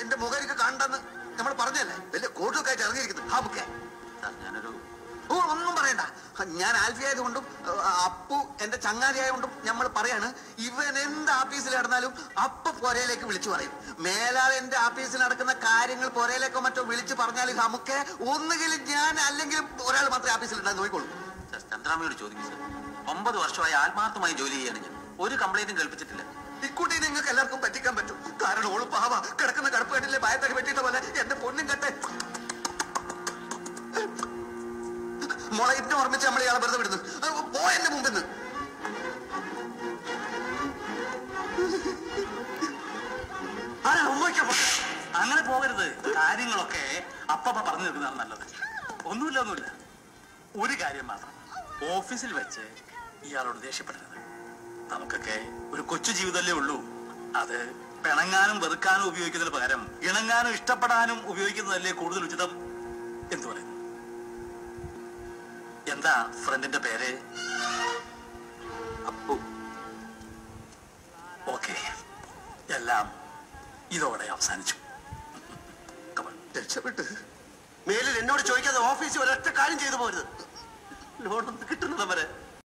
എന്റെ മുഖം എനിക്ക് കണ്ടെന്ന് നമ്മൾ പറഞ്ഞല്ലേ വലിയ കോട്ടൊക്കെ ആയിട്ട് ഇറങ്ങിയിരിക്കുന്നു ഹാ ബുക്കേ സാർ ഞാനൊരു ഓ ഒന്നും പറയണ്ട ഞാൻ ആൽഫി ആയതുകൊണ്ടും ഏഹ്, അപ്പു എന്റെ ചങ്ങാതി ആയതുകൊണ്ടും നമ്മൾ പറയാണ് ഇവൻ എന്ത് ആഫീസിൽ നടന്നാലും അപ്പ പൊരയിലേക്ക് വിളിച്ചു പറയും മേലാൽ എന്റെ ആഫീസിൽ നടക്കുന്ന കാര്യങ്ങൾ പൊരയിലേക്കോ മറ്റോ വിളിച്ചു പറഞ്ഞാൽ നമുക്ക് ഒന്നുകിൽ ഞാൻ അല്ലെങ്കിൽ ഒരാൾ മാത്രമേ ആഫീസിൽ ഉണ്ടായി നോക്കിക്കോളൂ സാർ ചന്ദ്രാമയോട് ചോദിക്കും സാർ ഒമ്പത് വർഷമായി ആത്മാർത്ഥമായി ജോലി ചെയ്യാണ് ഞാൻ ഒരു കംപ്ലൈന്റും കേൾപ്പിച്ചിട്ടില്ല ഇക്കുട്ടി നിങ്ങൾക്ക് എല്ലാവർക്കും പറ്റിക്കാൻ പറ്റും കാരണം ഓള് പാവ കിടക്കുന്ന കടുപ്പ് കെട്ടിലെ ഭയത്തടി വെട്ടിയിട്ട പോലെ എന്റെ പൊന്നും കെട്ടെ മോളെ ഇന്നെ ഓർമ്മിച്ച് നമ്മൾ ഇയാളെ വെറുതെ വിടുന്നു അഹ് പോ എന്റെ മുമ്പിൽ നിന്ന് ആരാ ഉമ്മയ്ക്ക് പോ- അങ്ങനെ പോകരുത് കാര്യങ്ങളൊക്കെ അപ്പപ്പ പറഞ്ഞു തീർക്കുന്നതാണ് നല്ലത് ഒന്നുമില്ല ഒന്നുമില്ല ഒരു കാര്യം മാത്രം ഓഫീസിൽ വെച്ച് ഇയാളോട് ദേഷ്യപ്പെടരുത് നമുക്കൊക്കെ ഒരു കൊച്ചു ജീവിതമല്ലേ ഉള്ളൂ അത് പിണങ്ങാനും വെറുക്കാനും ഉപയോഗിക്കുന്നതിന് പകരം ഇണങ്ങാനും ഇഷ്ടപ്പെടാനും ഉപയോഗിക്കുന്നതല്ലേ കൂടുതൽ ഉചിതം എന്ന് പറയുന്നു എന്താ ഫ്രണ്ടിന്റെ പേര് അപ്പു ഓക്കെ എല്ലാം ഇതോടെ അവസാനിച്ചു Come on. രക്ഷപ്പെട്ട് മേലിൽ എന്നോട് ചോദിക്കാതെ ഓഫീസിൽ ഒരൊറ്റ കാര്യം ചെയ്തു പോരുത് ലോണൊന്നും കിട്ടുന്നത് വരെ